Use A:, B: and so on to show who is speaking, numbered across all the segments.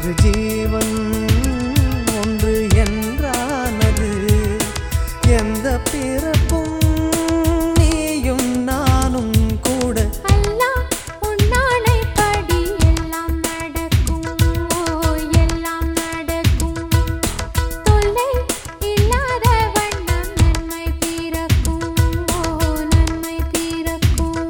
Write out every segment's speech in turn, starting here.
A: இரு ஜீவன் ஒன்று என்றானது எந்த பிறப்பும் நீயும் நானும் கூட
B: அல்லாஹ் உன்னானைப்படி எல்லாம் நடக்கும் ஓ எல்லாம் நடக்கும் தொல்லை இல்லாத வண்ணம் நன்மை பிறக்கும் ஓ நன்மை பிறக்கும்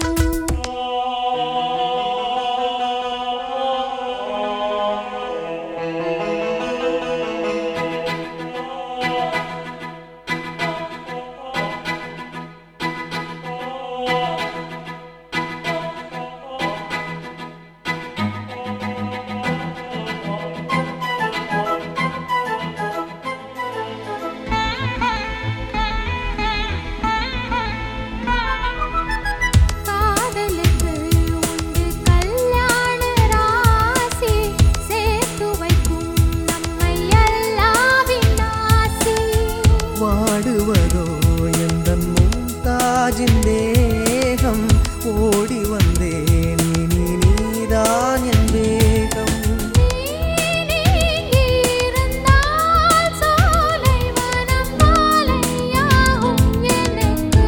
B: காதலுக்கு உண்டு கல்யாண ராசி சேர்த்து வைக்கும் நம்மை எல்லாவின் ஆசி
A: வாடுவதோ எந்த மும்தாஜின் தேகம் ஓடி வந்தேன் இனி நீதான் என் வேகம்
B: நீங்கி இருந்தால் சோலை வனம் மாலையாகும் எனக்கு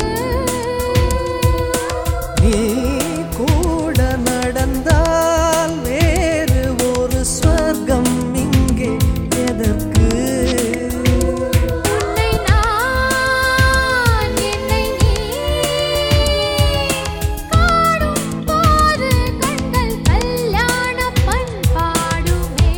A: நீ கூட நடந்தால் வேறு ஒரு ஸ்வர்க்கம் இங்கே எதற்கு
B: உன்னை நான் என்னை நீ காணும் போது கண்கள் கல்யாண பண்பாடுமே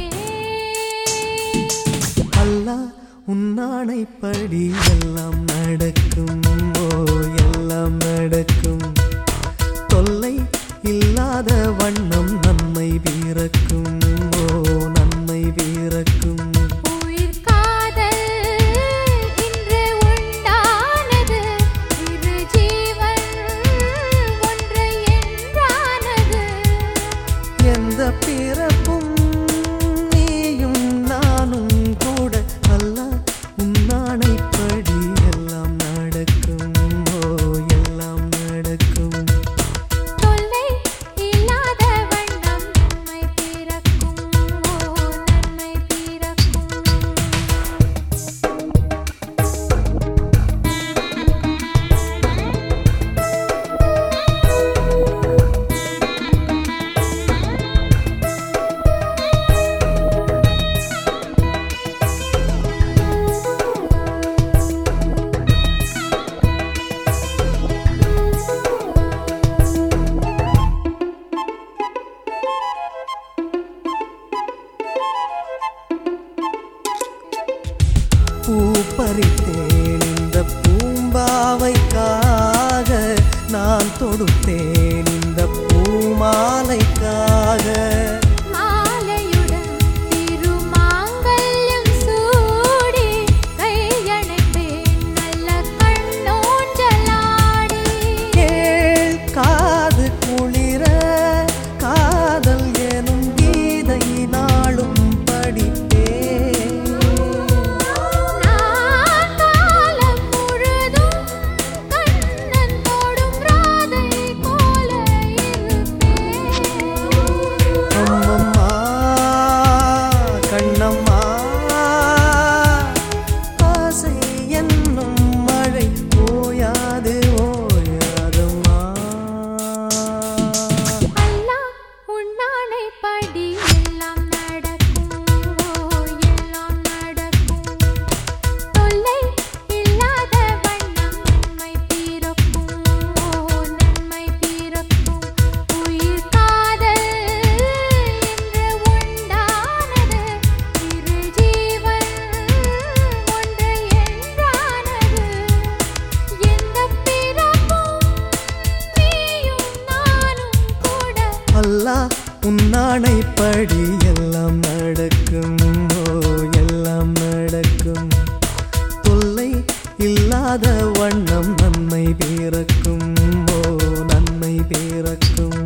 A: அல்லாஹ் உன்னானைப்படி எல்லாம் நடக்கும் ஓ எல்லாம் நடக்கும் தொல்லை இல்லாத வண்ணம் நன்மை பிறக்கும் ஓ நன்மை பிறக்கும்
B: உயிர் காதல் இன்று உண்டானது இரு ஜீவன் ஒன்று என்றானது
A: எந்த பிறப்பும் நீயும் நானும் கூட அல்லாஹ் உன்னானைப்படி எல்லாம் நடக்கும் ஓ எல்லாம் நடக்கும்
B: தொல்லை இல்லாத வண்ணம் நன்மை பிறக்கும் ஓ நன்மை பிறக்கும்
A: பூ பறித்தேன் இந்த பூம்பாவைக்காக நான் தொடுத்தேன் இந்த பூமாலைக்காக
B: மாலையுடன் திருமாங்கல்யம் சூடி கையணைப்பேன் நல்ல கண்ணோஞ்சலாடி
A: கேள் காது குளிர காதல் எனும் கீதை நாளும் படிப்பேன்
B: நான் காலம் முழுதும் கண்ணன் தொடும் ராதை போல இருப்பேன்
A: அம்மம்மா கண்ணம்மா ஆசை என்னும் மழை ஓயாது ஓயாதம்மா
B: அல்லாஹ் உன்னானைப்படி எல்லாம் நடக்கும் ஓ எல்லாம் நடக்கும் தொல்லை இல்லாத வண்ணம் நன்மை பிறக்கும் ஓ நன்மை பிறக்கும் உயிர் காதல் என்று உண்டானது இரு ஜீவன் ஒன்று என்றானது எந்த பிறப்பும் நீயும் நானும் கூட
A: அல்லாஹ் உன்னானைப்படி எல்லாம் நடக்கும் ஓ எல்லாம் நடக்கும் தொல்லை இல்லாத வண்ணம் நன்மை பிறக்கும் ஓ நன்மை பிறக்கும்